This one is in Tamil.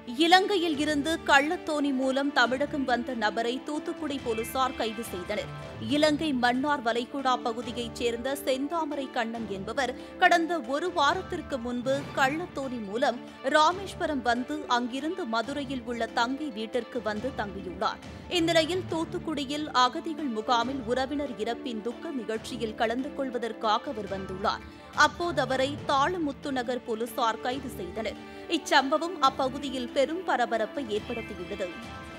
இலங்கையில் இருந்து கள்ளத்தோணி மூலம் தமிழகம் வந்த நபரை தூத்துக்குடி போலீசார் கைது செய்தனர் இலங்கை மன்னார் வளைகுடா பகுதியைச் சேர்ந்த செந்தாமரை கண்ணன் என்பவர் கடந்த ஒரு வாரத்திற்கு முன்பு கள்ளத்தோணி மூலம் ராமேஸ்வரம் வந்து அங்கிருந்து மதுரையில் உள்ள தங்கை வீட்டிற்கு வந்து தங்கியுள்ளார் இந்நிலையில் தூத்துக்குடியில் அகதிகள் முகாமில் உறவினர் இறப்பின் துக்க நிகழ்ச்சியில் கலந்து கொள்வதற்காக அவர் வந்துள்ளார் அப்போது அவரை தாளமுத்து நகர் போலீசார் கைது செய்தனர் இச்சம்பவம் அப்பகுதியில் பெரும் பரபரப்பை ஏற்படுத்தியுள்ளது